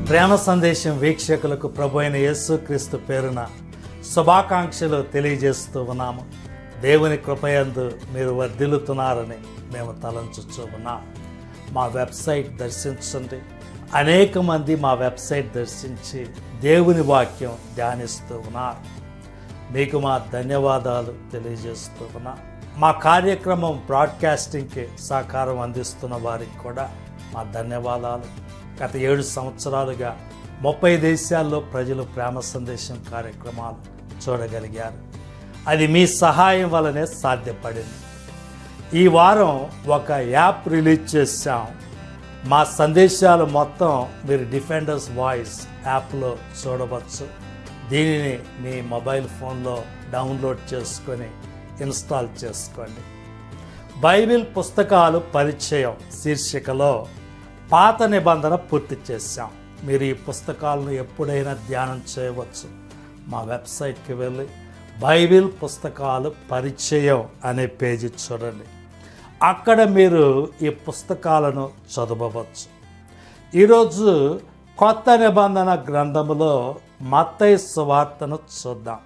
ప్రేమ సందేశం వీక్షకులకు ప్రభు అయిన యేసు క్రీస్తు పేరున శుభాకాంక్షలు తెలియజేస్తూ ఉన్నాము దేవుని కృపయందు మీరు వర్ధిల్లుతున్నారని మేము తలంచుచూ ఉన్నాం మా వెబ్సైట్ దర్శించండి అనేక మంది మా వెబ్సైట్ దర్శించి దేవుని వాక్యం ధ్యానిస్తూ ఉన్నారు మీకు మా ధన్యవాదాలు తెలియజేస్తూ ఉన్నా మా కార్యక్రమం బ్రాడ్కాస్టింగ్కి సహకారం అందిస్తున్న వారికి కూడా మా ధన్యవాదాలు గత ఏడు సంవత్సరాలుగా ముప్పై దేశాల్లో ప్రజలు ప్రేమ సందేశం కార్యక్రమాలు చూడగలిగారు అది మీ సహాయం వల్లనే సాధ్యపడింది ఈ వారం ఒక యాప్ రిలీజ్ చేశాం మా సందేశాలు మొత్తం మీరు డిఫెండర్స్ వాయిస్ యాప్లో చూడవచ్చు దీనిని మీ మొబైల్ ఫోన్లో డౌన్లోడ్ చేసుకొని ఇన్స్టాల్ చేసుకోండి బైబిల్ పుస్తకాలు పరిచయం శీర్షికలో పాత నిబంధన పూర్తి చేశాం మీరు ఈ పుస్తకాలను ఎప్పుడైనా ధ్యానం చేయవచ్చు మా వెబ్సైట్కి వెళ్ళి బైబిల్ పుస్తకాలు పరిచయం అనే పేజీ చూడండి అక్కడ మీరు ఈ పుస్తకాలను చదవవచ్చు ఈరోజు కొత్త నిబంధన గ్రంథములో మత్తయి సువార్తను చూద్దాం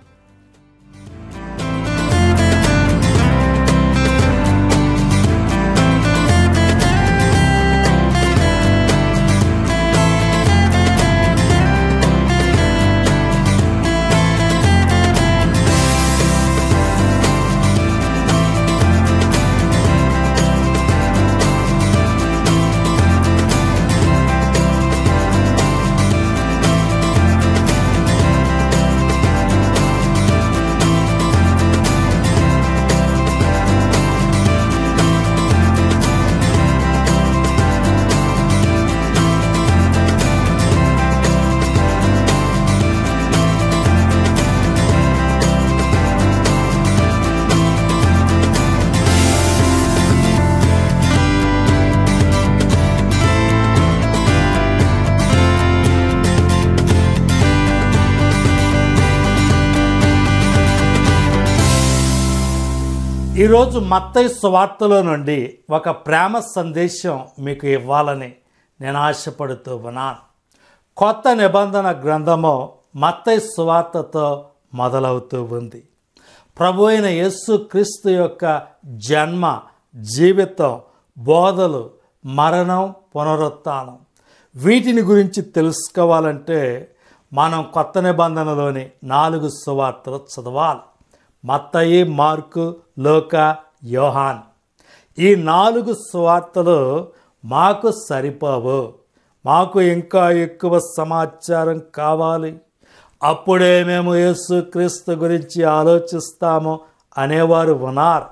ఈరోజు మత్తయి సువార్తలో నుండి ఒక ప్రేమ సందేశం మీకు ఇవ్వాలని నేను ఆశపడుతూ ఉన్నాను కొత్త నిబంధన గ్రంథము మత్తయి సువార్తతో మొదలవుతూ ఉంది ప్రభు అయిన యేసు క్రీస్తు యొక్క జన్మ జీవితం బోధలు మరణం పునరుత్థానం వీటిని గురించి తెలుసుకోవాలంటే మనం కొత్త నిబంధనలోని నాలుగు సువార్తలు చదవాలి మత్తయి మార్కు లోక యోహాన్ ఈ నాలుగు సువార్తలు మాకు సరిపోవు మాకు ఇంకా ఎక్కువ సమాచారం కావాలి అప్పుడే మేము యేసుక్రీస్తు గురించి ఆలోచిస్తాము అనేవారు ఉన్నారు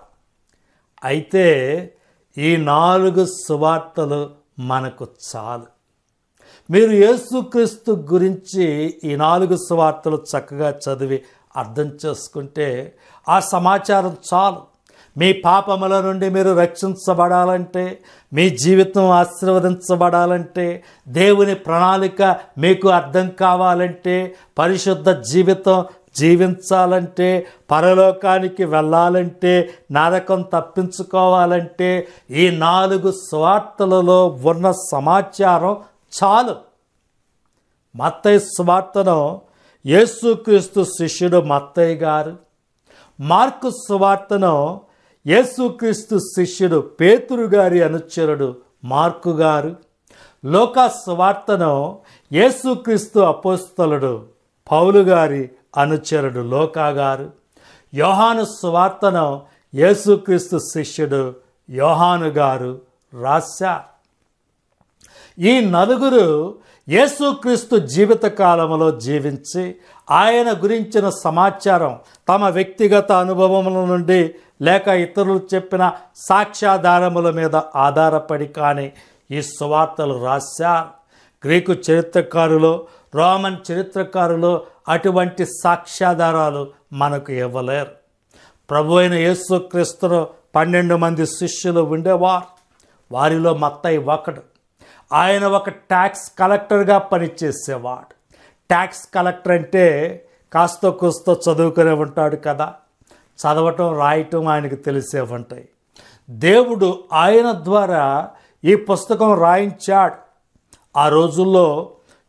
అయితే ఈ నాలుగు సువార్తలు మనకు చాలు మీరు యేసుక్రీస్తు గురించి ఈ నాలుగు సువార్తలు చక్కగా చదివి అర్థం చేసుకుంటే ఆ సమాచారం చాలు మీ పాపముల నుండి మీరు రక్షించబడాలంటే మీ జీవితం ఆశీర్వదించబడాలంటే దేవుని ప్రణాళిక మీకు అర్థం కావాలంటే పరిశుద్ధ జీవితం జీవించాలంటే పరలోకానికి వెళ్ళాలంటే నరకం తప్పించుకోవాలంటే ఈ నాలుగు స్వార్థలలో ఉన్న సమాచారం చాలు మత్తయ్య స్వార్థను యేసుక్రీస్తు శిష్యుడు మత్తయ్య గారు మార్కు సువార్తను యేసుక్రీస్తు శిష్యుడు పేతురు గారి అనుచరుడు మార్కు గారు లోకా సువార్తను యేసుక్రీస్తు అపోస్తలుడు పౌలు గారి అనుచరుడు లోకా గారు యోహాను సువార్తను యేసుక్రీస్తు శిష్యుడు యోహాను గారు రాశారు ఈ నలుగురు యేసుక్రీస్తు జీవిత కాలంలో జీవించి ఆయన గురించిన సమాచారం తమ వ్యక్తిగత అనుభవముల నుండి లేక ఇతరులు చెప్పిన సాక్ష్యాధారముల మీద ఆధారపడి కానీ ఈ సువార్తలు రాశారు గ్రీకు చరిత్రకారులు రోమన్ చరిత్రకారులు అటువంటి సాక్ష్యాధారాలు మనకు ఇవ్వలేరు ప్రభు అయిన యేసుక్రీస్తును పన్నెండు మంది శిష్యులు ఉండేవారు వారిలో మత్తయి ఒకడు ఆయన ఒక ట్యాక్స్ కలెక్టర్గా పనిచేసేవాడు ట్యాక్స్ కలెక్టర్ అంటే కాస్త కూస్తో చదువుకునే ఉంటాడు కదా చదవటం రాయటం ఆయనకు తెలిసే ఉంటాయి దేవుడు ఆయన ద్వారా ఈ పుస్తకం రాయించాడు ఆ రోజుల్లో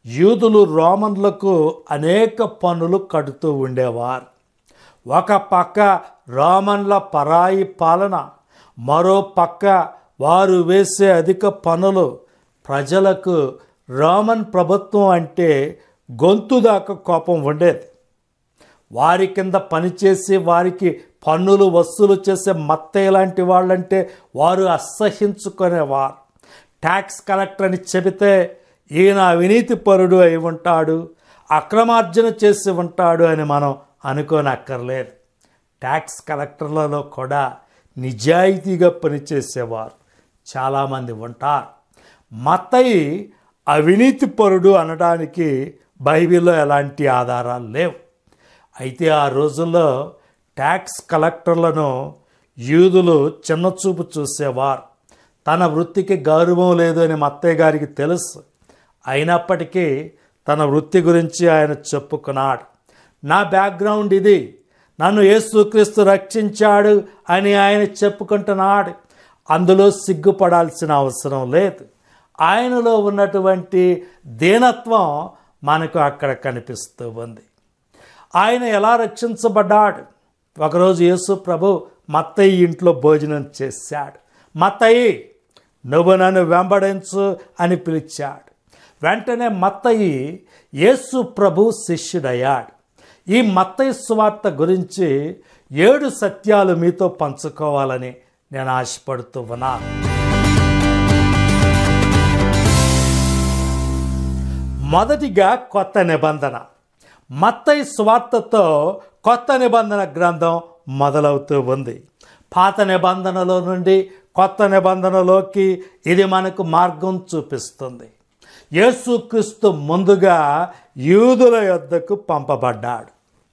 యూదులు రోమన్లకు అనేక పన్నులు కడుతూ ఉండేవారు ఒక పక్క రోమన్ల పరాయి పాలన మరో పక్క వారు వేసే అధిక పనులు ప్రజలకు రోమన్ ప్రభుత్వం అంటే గొంతు దాకా కోపం ఉండేది వారి కింద పనిచేసి వారికి పన్నులు వసూలు చేసే మత్తయ్య లాంటి వాళ్ళంటే వారు అసహించుకునేవారు ట్యాక్స్ కలెక్టర్ అని చెబితే ఈయన అవినీతి పరుడు అయి ఉంటాడు అక్రమార్జన చేసి ఉంటాడు అని మనం అనుకోనక్కర్లేదు ట్యాక్స్ కలెక్టర్లలో కూడా నిజాయితీగా పనిచేసేవారు చాలామంది ఉంటారు మత్తయి అవినీతి పరుడు అనడానికి బైబిల్లో ఎలాంటి ఆధారాలు లేవు అయితే ఆ రోజుల్లో ట్యాక్స్ కలెక్టర్లను యూదులు చిన్నచూపు చూసేవారు తన వృత్తికి గౌరవం లేదు అని మత్తయ్య గారికి తెలుసు అయినప్పటికీ తన వృత్తి గురించి ఆయన చెప్పుకున్నాడు నా బ్యాక్గ్రౌండ్ ఇది నన్ను యేసుక్రీస్తు రక్షించాడు అని ఆయన చెప్పుకుంటున్నాడు అందులో సిగ్గుపడాల్సిన అవసరం లేదు ఆయనలో ఉన్నటువంటి దీనత్వం మనకు అక్కడ కనిపిస్తూ ఉంది ఆయన ఎలా రక్షించబడ్డాడు ఒకరోజు యేసు ప్రభు మత్తయ్య ఇంట్లో భోజనం చేశాడు మత్తయ్యి నువ్వు నన్ను వెంబడించు అని పిలిచాడు వెంటనే మత్తయి యేసు ప్రభు శిష్యుడయ్యాడు ఈ మత్తయి సువార్త గురించి ఏడు సత్యాలు మీతో పంచుకోవాలని నేను ఆశపడుతూ ఉన్నాను మొదటిగా కొత్త నిబంధన మత్తయి స్వార్థతో కొత్త నిబంధన గ్రంథం మొదలవుతూ ఉంది పాత నిబంధనలో నుండి కొత్త నిబంధనలోకి ఇది మనకు మార్గం చూపిస్తుంది యేసుక్రీస్తు ముందుగా యూదుల యొద్దకు పంపబడ్డాడు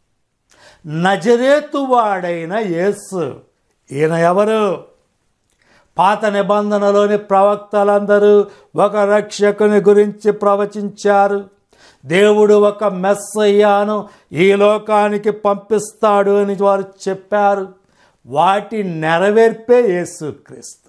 నజరేతు వాడైన యేసు ఈయన ఎవరు పాత నిబంధనలోని ప్రవక్తలందరూ ఒక రక్షకుని గురించి ప్రవచించారు దేవుడు ఒక మెస్సయ్యాను ఈ లోకానికి పంపిస్తాడు అని వారు చెప్పారు వాటి నెరవేర్పే యేసుక్రీస్తు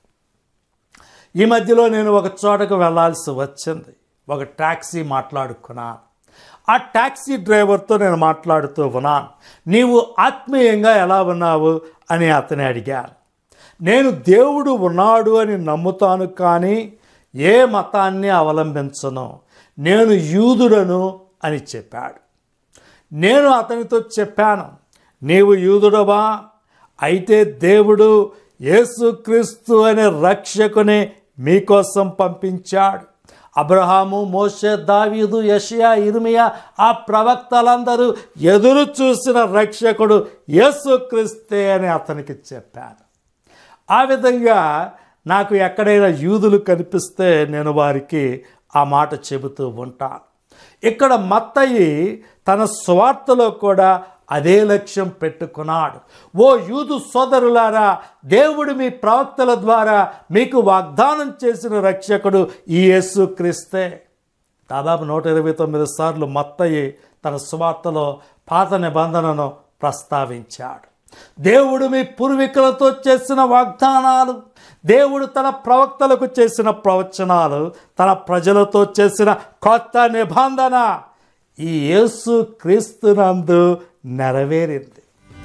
ఈ మధ్యలో నేను ఒక చోటకు వెళ్ళాల్సి వచ్చింది ఒక ట్యాక్సీ మాట్లాడుకున్నాను ఆ ట్యాక్సీ డ్రైవర్తో నేను మాట్లాడుతూ ఉన్నాను నీవు ఆత్మీయంగా ఎలా ఉన్నావు అని అతని అడిగాను నేను దేవుడు ఉన్నాడు అని నమ్ముతాను కానీ ఏ మతాన్ని అవలంబించను నేను యూదుడను అని చెప్పాడు నేను అతనితో చెప్పాను నీవు యూదుడవా అయితే దేవుడు యేసుక్రీస్తు అనే రక్షకుని మీకోసం పంపించాడు అబ్రహాము మోషే దావీదు యషయా ఇర్మియా ఆ ప్రవక్తలందరూ ఎదురు చూసిన రక్షకుడు యేసుక్రీస్తే అని అతనికి చెప్పాను ఆ విధంగా నాకు ఎక్కడైనా యూదులు కనిపిస్తే నేను వారికి ఆ మాట చెబుతూ ఉంటాను ఇక్కడ మత్తయి తన స్వార్థలో కూడా అదే లక్ష్యం పెట్టుకున్నాడు ఓ యూదు సోదరులారా దేవుడు మీ ప్రవక్తల ద్వారా మీకు వాగ్దానం చేసిన రక్షకుడు ఈ యేసు క్రీస్తే దాదాపు నూట ఇరవై తొమ్మిది సార్లు మత్తయి తన సువార్తలో పాత నిబంధనను ప్రస్తావించాడు దేవుడు మీ పూర్వీకులతో చేసిన వాగ్దానాలు దేవుడు తన ప్రవక్తలకు చేసిన ప్రవచనాలు తన ప్రజలతో చేసిన కొత్త నిబంధన ఈ యేసు క్రీస్తునందు నెరవేరింది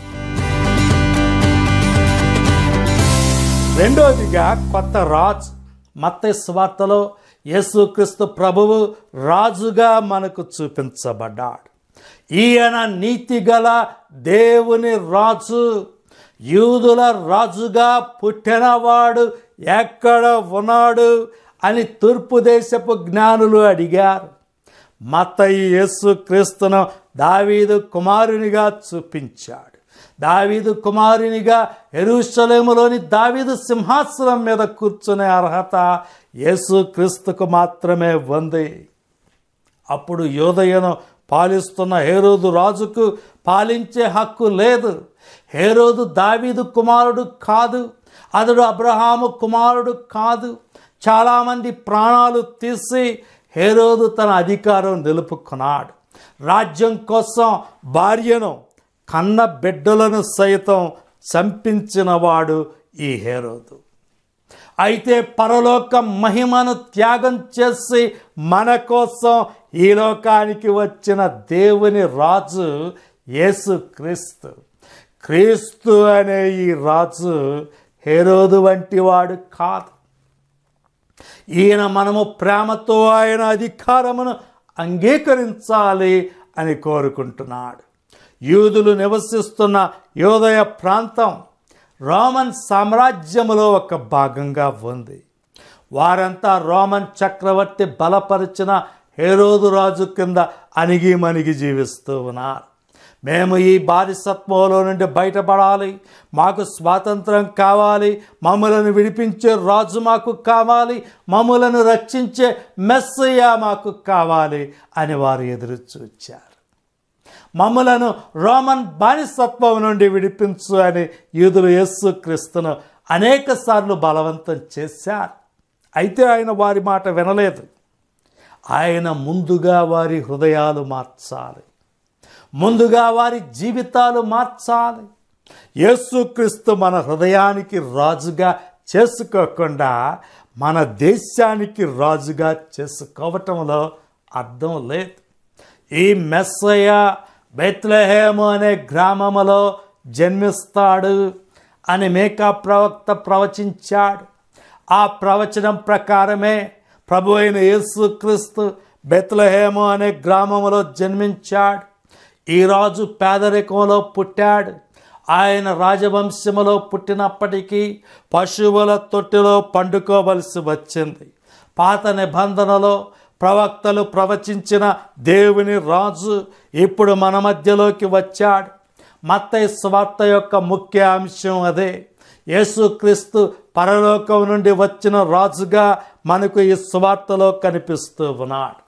రెండోదిగా కొత్త రాజు మత్త స్వార్తలో యేసుక్రీస్తు ప్రభువు రాజుగా మనకు చూపించబడ్డాడు ఈయన నీతిగల దేవుని రాజు యూదుల రాజుగా పుట్టినవాడు ఎక్కడ ఉన్నాడు అని తూర్పు దేశపు జ్ఞానులు అడిగారు మత్తయి యేసు క్రీస్తును దావీదు కుమారునిగా చూపించాడు దావీదు కుమారునిగా ఎరుషలేములోని దావీదు సింహాసనం మీద కూర్చునే అర్హత యేసు క్రీస్తుకు మాత్రమే ఉంది అప్పుడు యోదయను పాలిస్తున్న హేరోదు రాజుకు పాలించే హక్కు లేదు హేరోదు దావీదు కుమారుడు కాదు అతడు అబ్రహాము కుమారుడు కాదు చాలామంది ప్రాణాలు తీసి హేరోదు తన అధికారం నిలుపుకున్నాడు రాజ్యం కోసం భార్యను కన్న బిడ్డలను సైతం చంపించినవాడు ఈ హేరోదు అయితే పరలోక మహిమను త్యాగం చేసి మన కోసం ఈ లోకానికి వచ్చిన దేవుని రాజు యేసు క్రీస్తు క్రీస్తు అనే ఈ రాజు హేరోదు వంటి వాడు కాదు ఈయన మనము ప్రేమతో ఆయన అధికారమును అంగీకరించాలి అని కోరుకుంటున్నాడు యూదులు నివసిస్తున్న యోదయ ప్రాంతం రోమన్ సామ్రాజ్యములో ఒక భాగంగా ఉంది వారంతా రోమన్ చక్రవర్తి బలపరిచిన హేరోదు రాజు కింద అణిగి మణిగి జీవిస్తూ ఉన్నారు మేము ఈ బానిసత్వంలో నుండి బయటపడాలి మాకు స్వాతంత్రం కావాలి మమ్మలను విడిపించే రాజు మాకు కావాలి మమ్మలను రక్షించే మెస్సయ్య మాకు కావాలి అని వారు ఎదురు చూచారు మమ్మలను రోమన్ బానిసత్వం నుండి విడిపించు అని యూదులు యేసు క్రీస్తును అనేక సార్లు బలవంతం చేశారు అయితే ఆయన వారి మాట వినలేదు ఆయన ముందుగా వారి హృదయాలు మార్చాలి ముందుగా వారి జీవితాలు మార్చాలి యేసుక్రీస్తు మన హృదయానికి రాజుగా చేసుకోకుండా మన దేశానికి రాజుగా చేసుకోవటంలో అర్థం లేదు ఈ మెస్సయ్య బెత్లహేము అనే గ్రామములో జన్మిస్తాడు అని మేకా ప్రవక్త ప్రవచించాడు ఆ ప్రవచనం ప్రకారమే ప్రభు అయిన యేసుక్రీస్తు బెత్లహేము అనే గ్రామంలో జన్మించాడు ఈ రాజు పేదరికంలో పుట్టాడు ఆయన రాజవంశములో పుట్టినప్పటికీ పశువుల తొట్టిలో పండుకోవలసి వచ్చింది పాత నిబంధనలో ప్రవక్తలు ప్రవచించిన దేవుని రాజు ఇప్పుడు మన మధ్యలోకి వచ్చాడు మత్తయి స్వార్త యొక్క ముఖ్య అంశం అదే యేసుక్రీస్తు పరలోకం నుండి వచ్చిన రాజుగా మనకు ఈ స్వార్తలో కనిపిస్తూ ఉన్నాడు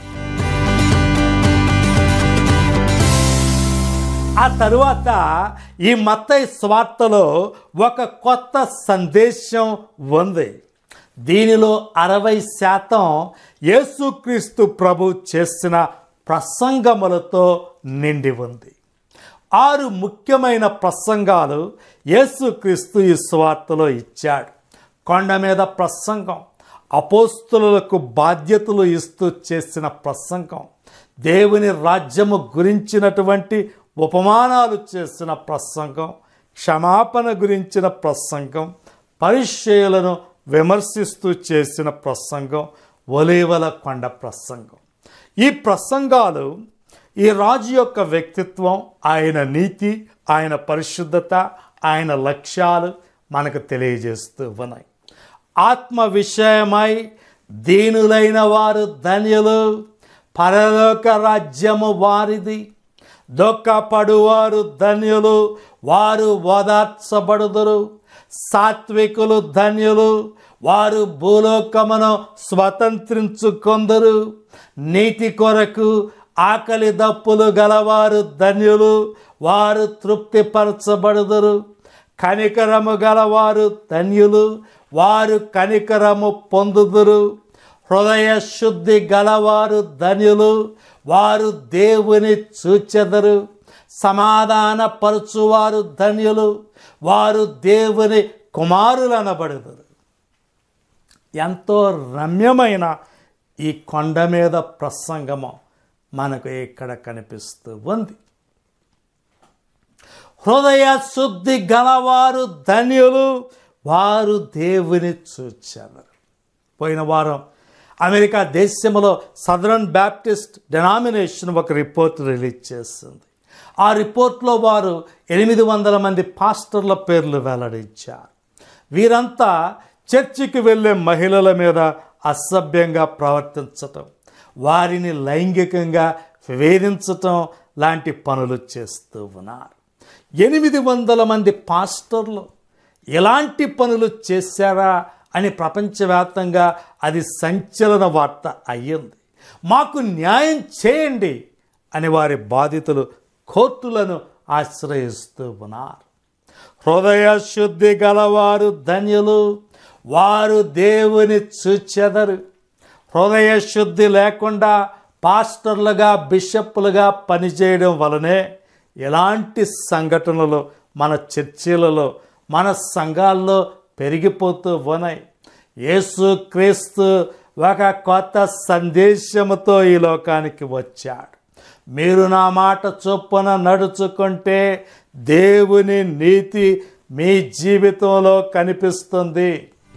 ఆ తరువాత ఈ మత్తయి స్వార్తలో ఒక కొత్త సందేశం ఉంది దీనిలో అరవై శాతం యేసుక్రీస్తు ప్రభు చేసిన ప్రసంగములతో నిండి ఉంది ఆరు ముఖ్యమైన ప్రసంగాలు యేసుక్రీస్తు ఈ స్వార్తలో ఇచ్చాడు కొండ మీద ప్రసంగం అపోస్తులకు బాధ్యతలు ఇస్తూ చేసిన ప్రసంగం దేవుని రాజ్యము గురించినటువంటి ఉపమానాలు చేసిన ప్రసంగం క్షమాపణ గురించిన ప్రసంగం పరిచయులను విమర్శిస్తూ చేసిన ప్రసంగం ఒలేవల కొండ ప్రసంగం ఈ ప్రసంగాలు ఈ రాజు యొక్క వ్యక్తిత్వం ఆయన నీతి ఆయన పరిశుద్ధత ఆయన లక్ష్యాలు మనకు తెలియజేస్తూ ఉన్నాయి ఆత్మ విషయమై దీనులైన వారు ధన్యులు పరలోక రాజ్యము వారిది దుఃఖపడువారు ధన్యులు వారు ఓదార్చబడుదురు సాత్వికులు ధన్యులు వారు భూలోకమును స్వతంత్రించుకొందరు నీతి కొరకు ఆకలి దప్పులు గలవారు ధన్యులు వారు తృప్తిపరచబడుదురు కనికరము గలవారు ధన్యులు వారు కనికరము పొందుదురు హృదయ శుద్ధి గలవారు ధన్యులు వారు దేవుని చూచెదరు సమాధాన పరచువారు ధన్యులు వారు దేవుని కుమారులనబడుదురు ఎంతో రమ్యమైన ఈ కొండ మీద ప్రసంగము మనకు ఇక్కడ కనిపిస్తూ ఉంది హృదయ శుద్ధి గలవారు ధన్యులు వారు దేవుని చూచెదరు పోయిన వారం అమెరికా దేశంలో సదరన్ బ్యాప్టిస్ట్ డెనామినేషన్ ఒక రిపోర్ట్ రిలీజ్ చేసింది ఆ రిపోర్ట్లో వారు ఎనిమిది వందల మంది పాస్టర్ల పేర్లు వెల్లడించారు వీరంతా చర్చికి వెళ్ళే మహిళల మీద అసభ్యంగా ప్రవర్తించటం వారిని లైంగికంగా వేధించటం లాంటి పనులు చేస్తూ ఉన్నారు ఎనిమిది వందల మంది పాస్టర్లు ఎలాంటి పనులు చేశారా అని ప్రపంచవ్యాప్తంగా అది సంచలన వార్త అయ్యింది మాకు న్యాయం చేయండి అని వారి బాధితులు కోర్టులను ఆశ్రయిస్తూ ఉన్నారు హృదయ శుద్ధి గలవారు ధన్యులు వారు దేవుని చూచెదరు హృదయ శుద్ధి లేకుండా పాస్టర్లుగా బిషప్లుగా పనిచేయడం వలనే ఎలాంటి సంఘటనలు మన చర్చిలలో మన సంఘాల్లో పెరిగిపోతూ ఉన్నాయి యేసు క్రీస్తు ఒక కొత్త సందేశముతో ఈ లోకానికి వచ్చాడు మీరు నా మాట చొప్పున నడుచుకుంటే దేవుని నీతి మీ జీవితంలో కనిపిస్తుంది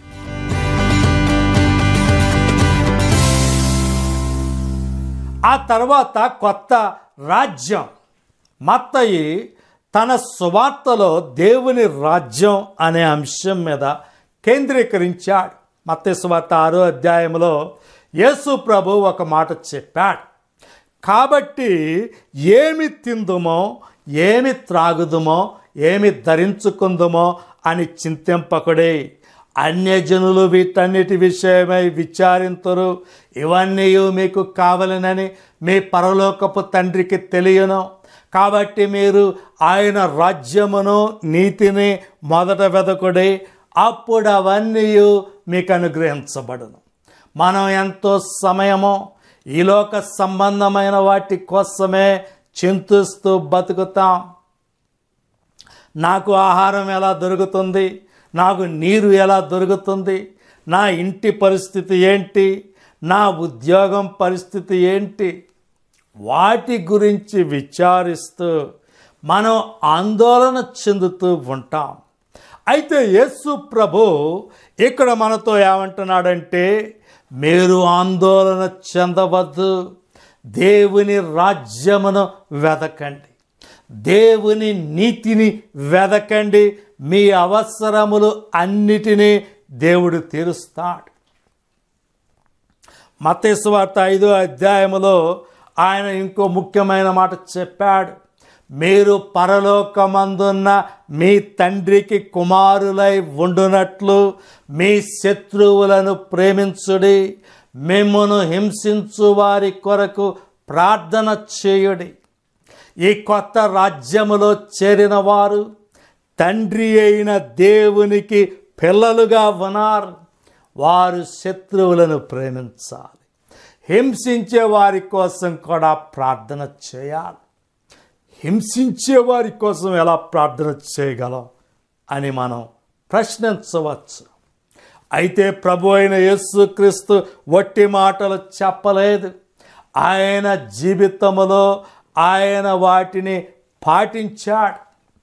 ఆ తర్వాత కొత్త రాజ్యం మత్తయి తన సువార్తలో దేవుని రాజ్యం అనే అంశం మీద కేంద్రీకరించాడు మత్తయి సువార్త ఆరో అధ్యాయంలో యేసు ప్రభు ఒక మాట చెప్పాడు కాబట్టి ఏమి తిందుమో ఏమి త్రాగుదుమో ఏమి ధరించుకుందుమో అని చింతింపకుడే అన్యజనులు వీటన్నిటి విషయమై విచారింతురు ఇవన్నీ మీకు కావలనని మీ పరలోకపు తండ్రికి తెలియను కాబట్టి మీరు ఆయన రాజ్యమును నీతిని మొదట వెదకుడి అప్పుడు అవన్నీ మీకు అనుగ్రహించబడును మనం ఎంతో సమయమో ఈ లోక సంబంధమైన వాటి కోసమే చింతిస్తూ బతుకుతాం నాకు ఆహారం ఎలా దొరుకుతుంది నాకు నీరు ఎలా దొరుకుతుంది నా ఇంటి పరిస్థితి ఏంటి నా ఉద్యోగం పరిస్థితి ఏంటి వాటి గురించి విచారిస్తూ మనం ఆందోళన చెందుతూ ఉంటాం అయితే యేసు ప్రభు ఇక్కడ మనతో ఏమంటున్నాడంటే మీరు ఆందోళన చెందవద్దు దేవుని రాజ్యమును వెదకండి దేవుని నీతిని వెదకండి మీ అవసరములు అన్నిటినీ దేవుడు తీరుస్తాడు మతేశ్వార్త ఐదో అధ్యాయములో ఆయన ఇంకో ముఖ్యమైన మాట చెప్పాడు మీరు పరలోకమందున్న మీ తండ్రికి కుమారులై ఉండునట్లు మీ శత్రువులను ప్రేమించుడి మిమ్మును హింసించు వారి కొరకు ప్రార్థన చేయుడి ఈ కొత్త రాజ్యములో చేరిన వారు తండ్రి అయిన దేవునికి పిల్లలుగా ఉన్నారు వారు శత్రువులను ప్రేమించాలి హింసించే వారి కోసం కూడా ప్రార్థన చేయాలి హింసించే వారి కోసం ఎలా ప్రార్థన చేయగలం అని మనం ప్రశ్నించవచ్చు అయితే ప్రభు అయిన యేసుక్రీస్తు వట్టి మాటలు చెప్పలేదు ఆయన జీవితములో ఆయన వాటిని పాటించాడు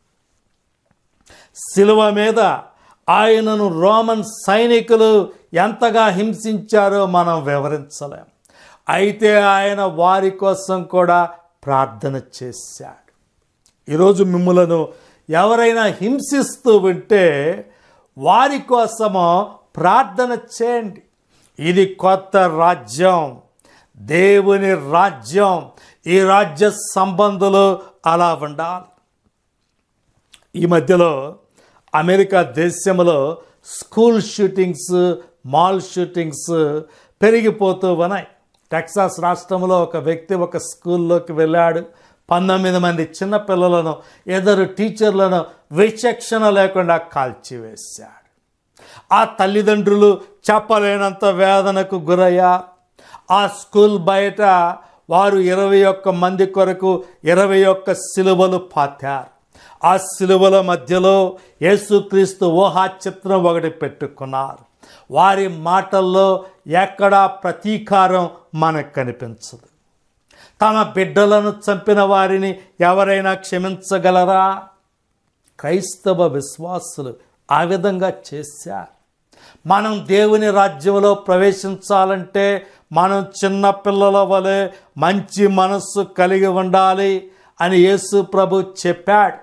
శిలువ మీద ఆయనను రోమన్ సైనికులు ఎంతగా హింసించారో మనం వివరించలేం అయితే ఆయన వారి కోసం కూడా ప్రార్థన చేశాడు ఈరోజు మిమ్మలను ఎవరైనా హింసిస్తూ ఉంటే వారి కోసమో ప్రార్థన చేయండి ఇది కొత్త రాజ్యం దేవుని రాజ్యం ఈ రాజ్య సంబంధులు అలా ఉండాలి ఈ మధ్యలో అమెరికా దేశంలో స్కూల్ షూటింగ్స్ మాల్ షూటింగ్స్ పెరిగిపోతూ ఉన్నాయి టెక్సాస్ రాష్ట్రంలో ఒక వ్యక్తి ఒక స్కూల్లోకి వెళ్ళాడు పంతొమ్మిది మంది చిన్నపిల్లలను ఇద్దరు టీచర్లను విచక్షణ లేకుండా కాల్చివేశాడు ఆ తల్లిదండ్రులు చెప్పలేనంత వేదనకు గురయ్యారు ఆ స్కూల్ బయట వారు ఇరవై ఒక్క మంది కొరకు ఇరవై ఒక్క సిలువలు పాతారు ఆ సిలువల మధ్యలో యేసుక్రీస్తు ఊహా చిత్రం ఒకటి పెట్టుకున్నారు వారి మాటల్లో ఎక్కడా ప్రతీకారం మనకు కనిపించదు తమ బిడ్డలను చంపిన వారిని ఎవరైనా క్షమించగలరా క్రైస్తవ విశ్వాసులు ఆ విధంగా చేశారు మనం దేవుని రాజ్యంలో ప్రవేశించాలంటే మనం చిన్న పిల్లల వలె మంచి మనస్సు కలిగి ఉండాలి అని యేసు ప్రభు చెప్పాడు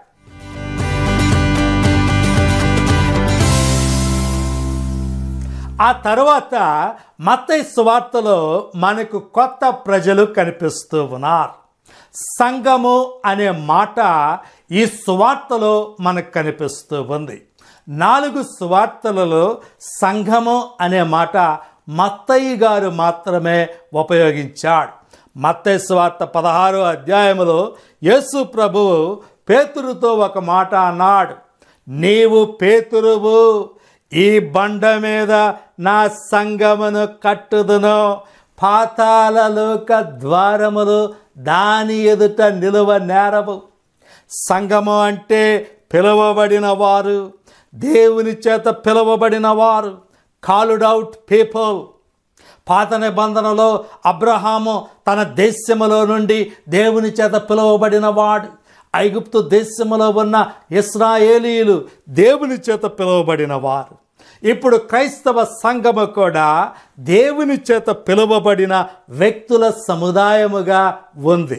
ఆ తర్వాత మత్తయి సువార్తలో మనకు కొత్త ప్రజలు కనిపిస్తూ ఉన్నారు సంఘము అనే మాట ఈ సువార్తలో మనకు కనిపిస్తూ ఉంది నాలుగు సువార్తలలో సంఘము అనే మాట మత్తయ్య గారు మాత్రమే ఉపయోగించాడు మత్తయ్య సువార్త పదహారో అధ్యాయములో యేసు ప్రభువు పేతురుతో ఒక మాట అన్నాడు నీవు పేతురువు ఈ బండ మీద నా సంగమును కట్టుదును పాతాళలోక ద్వారములు దాని ఎదుట నిలువ నేరవు సంగము అంటే పిలువబడిన వారు దేవుని చేత పిలువబడిన వారు కాలుడ్ అవుట్ పీపుల్ పాత నిబంధనలో అబ్రహాము తన దేశములో నుండి దేవుని చేత పిలువబడిన వాడు ఐగుప్తు దేశములో ఉన్న ఇస్రాయేలీలు దేవుని చేత పిలువబడిన వారు ఇప్పుడు క్రైస్తవ సంఘము కూడా దేవుని చేత పిలువబడిన వ్యక్తుల సముదాయముగా ఉంది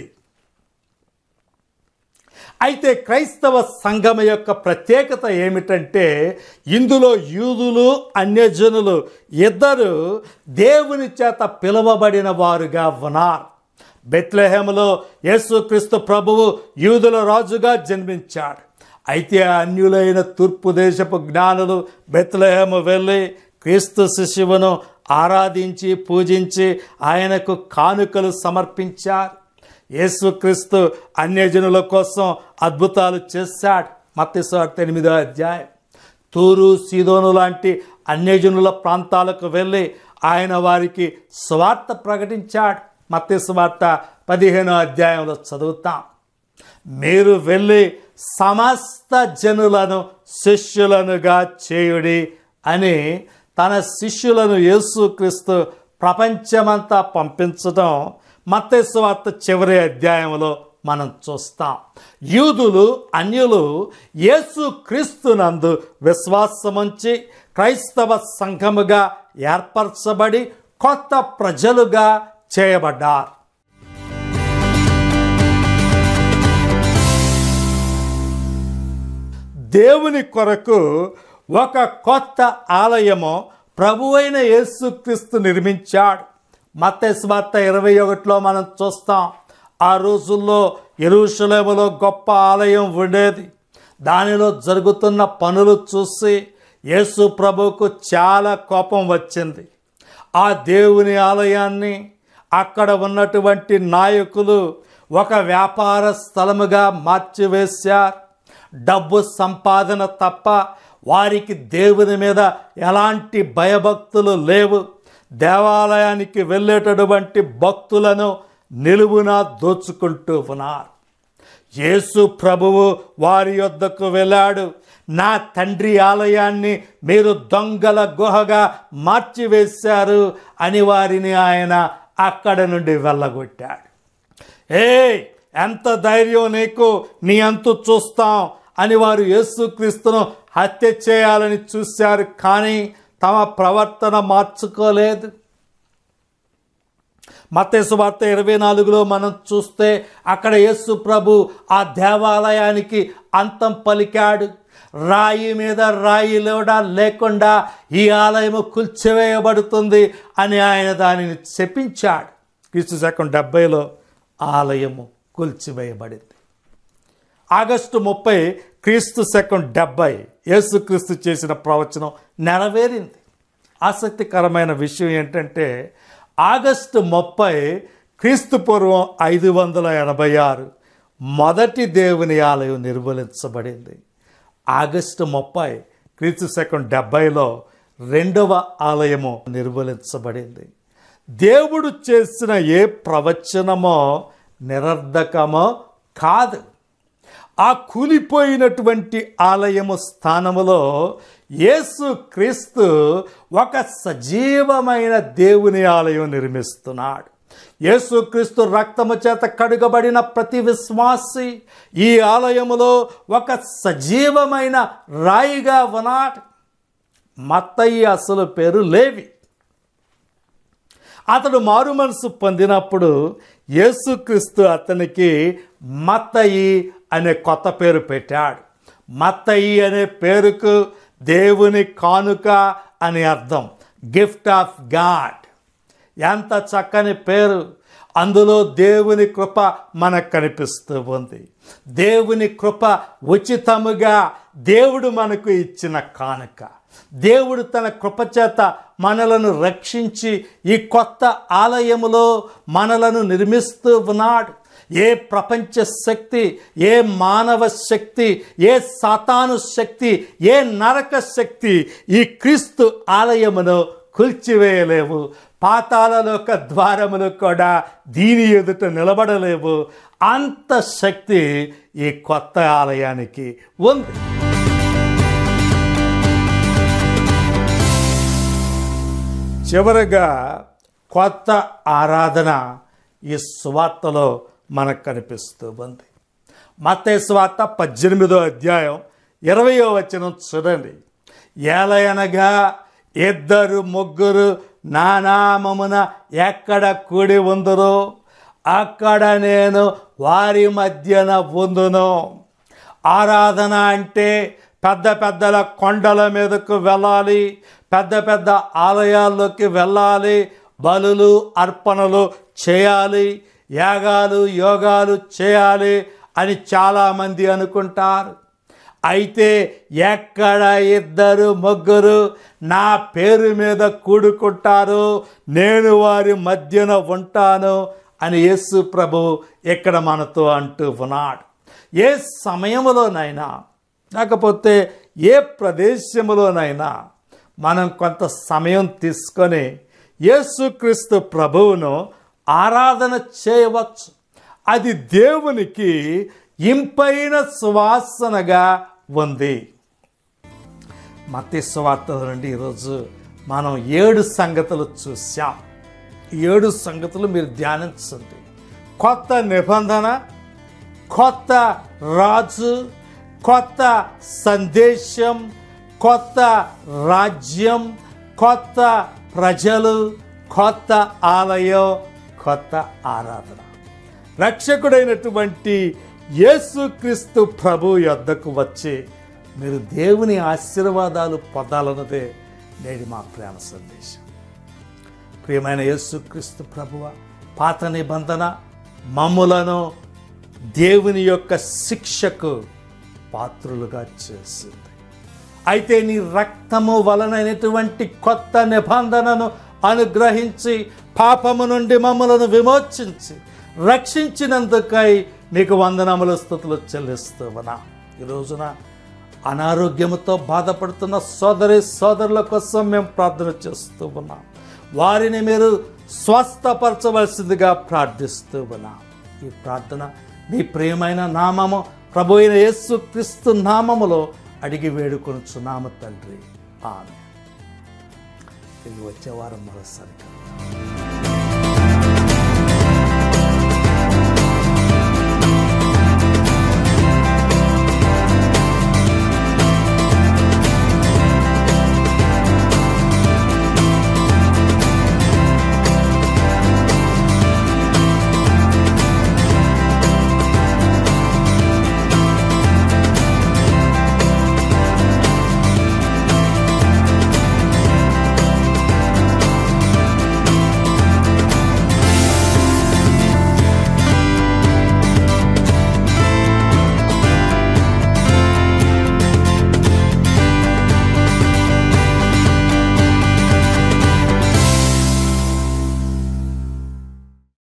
అయితే క్రైస్తవ సంఘం యొక్క ప్రత్యేకత ఏమిటంటే ఇందులో యూదులు అన్యజనులు ఇద్దరు దేవుని చేత పిలువబడిన వారుగా ఉన్నారు బెత్లెహేములో యేసుక్రీస్తు ప్రభువు యూదుల రాజుగా జన్మించాడు అయితే అన్యులైన తూర్పు దేశపు జ్ఞానులు బెత్లెహేము వెళ్ళి క్రీస్తు శిశువును ఆరాధించి పూజించి ఆయనకు కానుకలు సమర్పించారు యేసుక్రీస్తు అన్యజనుల కోసం అద్భుతాలు చేశాడు మత్స్వార్త ఎనిమిదో అధ్యాయం తూరు సీదోను లాంటి అన్యజనుల ప్రాంతాలకు వెళ్ళి ఆయన వారికి స్వార్థ ప్రకటించాడు మత్స్వార్త పదిహేనో అధ్యాయంలో చదువుతాం మీరు వెళ్ళి సమస్త జనులను శిష్యులనుగా చేయుడి అని తన శిష్యులను యేసుక్రీస్తు ప్రపంచమంతా పంపించడం మత్తేశ్వార్త చివరి అధ్యాయంలో మనం చూస్తాం యూదులు అన్యులు యేసు క్రీస్తునందు విశ్వాసముంచి క్రైస్తవ సంఘముగా ఏర్పరచబడి కొత్త ప్రజలుగా చేయబడ్డారు దేవుని కొరకు ఒక కొత్త ఆలయము ప్రభువైన యేసుక్రీస్తు నిర్మించాడు మత్తేశ్వార్త ఇరవై ఒకటిలో మనం చూస్తాం ఆ రోజుల్లో ఎరుషలేములో గొప్ప ఆలయం ఉండేది దానిలో జరుగుతున్న పనులు చూసి యేసు ప్రభువుకు చాలా కోపం వచ్చింది ఆ దేవుని ఆలయాన్ని అక్కడ ఉన్నటువంటి నాయకులు ఒక వ్యాపార స్థలముగా మార్చివేశారు డబ్బు సంపాదన తప్ప వారికి దేవుని మీద ఎలాంటి భయభక్తులు లేవు దేవాలయానికి వెళ్ళేటటువంటి భక్తులను నిలువున దోచుకుంటూ ఉన్నారు యేసు ప్రభువు వారి యొద్దకు వెళ్ళాడు నా తండ్రి ఆలయాన్ని మీరు దొంగల గుహగా మార్చివేశారు అని వారిని ఆయన అక్కడ నుండి వెళ్ళగొట్టాడు ఏ ఎంత ధైర్యం నీకు నీ అంతు చూస్తాం అని వారు యేసుక్రీస్తును హత్య చేయాలని చూశారు కానీ తమ ప్రవర్తన మార్చుకోలేదు మత్తేసు వార్త ఇరవై నాలుగులో మనం చూస్తే అక్కడ యేసు ప్రభు ఆ దేవాలయానికి అంతం పలికాడు రాయి మీద రాయి కూడా లేకుండా ఈ ఆలయము కూల్చివేయబడుతుంది అని ఆయన దానిని చెప్పించాడు క్రీస్తు శకం డెబ్బైలో ఆలయము కూల్చివేయబడింది ఆగస్టు ముప్పై క్రీస్తు శకం డెబ్బై యేసుక్రీస్తు చేసిన ప్రవచనం నెరవేరింది ఆసక్తికరమైన విషయం ఏంటంటే ఆగస్టు ముప్పై క్రీస్తు పూర్వం ఐదు వందల ఎనభై ఆరు మొదటి దేవుని ఆలయం నిర్మూలించబడింది ఆగస్టు ముప్పై క్రీస్తు శకం డెబ్బైలో రెండవ ఆలయము నిర్మూలించబడింది దేవుడు చేసిన ఏ ప్రవచనమో నిరర్ధకమో కాదు ఆ కూలిపోయినటువంటి ఆలయము స్థానములో యేసు క్రీస్తు ఒక సజీవమైన దేవుని ఆలయం నిర్మిస్తున్నాడు యేసుక్రీస్తు రక్తము చేత కడుగబడిన ప్రతి విశ్వాసి ఈ ఆలయములో ఒక సజీవమైన రాయిగా ఉన్నాడు మత్తయ్య అసలు పేరు లేవి అతడు మారు మనసు పొందినప్పుడు యేసుక్రీస్తు అతనికి మత్తయి అనే కొత్త పేరు పెట్టాడు మత్తయి అనే పేరుకు దేవుని కానుక అని అర్థం గిఫ్ట్ ఆఫ్ గాడ్ ఎంత చక్కని పేరు అందులో దేవుని కృప మనకు కనిపిస్తూ ఉంది దేవుని కృప ఉచితముగా దేవుడు మనకు ఇచ్చిన కానుక దేవుడు తన కృపచేత మనలను రక్షించి ఈ కొత్త ఆలయములో మనలను నిర్మిస్తూ ఉన్నాడు ఏ ప్రపంచ శక్తి ఏ మానవ శక్తి ఏ సాతాను శక్తి ఏ నరక శక్తి ఈ క్రీస్తు ఆలయమును కూల్చివేయలేవు పాతాలలోక ద్వారములు కూడా దీని ఎదుట నిలబడలేవు అంత శక్తి ఈ కొత్త ఆలయానికి ఉంది చివరగా కొత్త ఆరాధన ఈ సువార్తలో మనకు కనిపిస్తూ ఉంది మత్తయి సువార్త పద్దెనిమిదో అధ్యాయం ఇరవయో వచనం చూడండి ఏలయనగా ఇద్దరు ముగ్గురు నా నామమున ఎక్కడ కూడి ఉందరో అక్కడ నేను వారి మధ్యన ఉందును ఆరాధన అంటే పెద్ద పెద్దల కొండల మీదకు వెళ్ళాలి పెద్ద పెద్ద ఆలయాల్లోకి వెళ్ళాలి బలులు అర్పణలు చేయాలి యాగాలు యోగాలు చేయాలి అని చాలామంది అనుకుంటారు అయితే ఎక్కడ ఇద్దరు ముగ్గురు నా పేరు మీద కూడుకుంటారు నేను వారి మధ్యన ఉంటాను అని యేసు ప్రభు ఇక్కడ మనతో అంటూ ఉన్నాడు ఏ సమయంలోనైనా లేకపోతే ఏ ప్రదేశంలోనైనా మనం కొంత సమయం తీసుకొని యేసుక్రీస్తు ప్రభువును ఆరాధన చేయవచ్చు అది దేవునికి ఇంపైన సువాసనగా ఉంది మత్తి సువార్తల నుండి ఈరోజు మనం ఏడు సంగతులు చూసాం ఈ ఏడు సంగతులు మీరు ధ్యానించండి కొత్త నిబంధన కొత్త రాజు కొత్త సందేశం కొత్త రాజ్యం కొత్త ప్రజలు కొత్త ఆలయం కొత్త ఆరాధన రక్షకుడైనటువంటి యేసుక్రీస్తు ప్రభు యొద్దకు వచ్చి మీరు దేవుని ఆశీర్వాదాలు పొందాలన్నదే నేటి మా ప్రేమ సందేశం ప్రియమైన యేసుక్రీస్తు ప్రభువ పాత నిబంధన మమ్ములను దేవుని యొక్క శిక్షకు పాత్రులుగా చేసింది అయితే నీ రక్తము వలనైనటువంటి కొత్త నిబంధనను అనుగ్రహించి పాపము నుండి మమ్మలను విమోచించి రక్షించినందుకై నీకు వందనములు స్థుతులు చెల్లిస్తూ ఉన్నా ఈ రోజున అనారోగ్యముతో బాధపడుతున్న సోదరి సోదరుల కోసం మేము ప్రార్థన చేస్తూ ఉన్నాం వారిని మీరు స్వస్థపరచవలసిందిగా ప్రార్థిస్తూ ఉన్నాం ఈ ప్రార్థన మీ ప్రియమైన నామము ప్రభు అయిన యేసు క్రీస్తు నామములో అడిగి వేడుకొనుచున్నాము తండ్రి ఆమె తిరిగి వచ్చే వారం మరోసారి కలుద్దాం.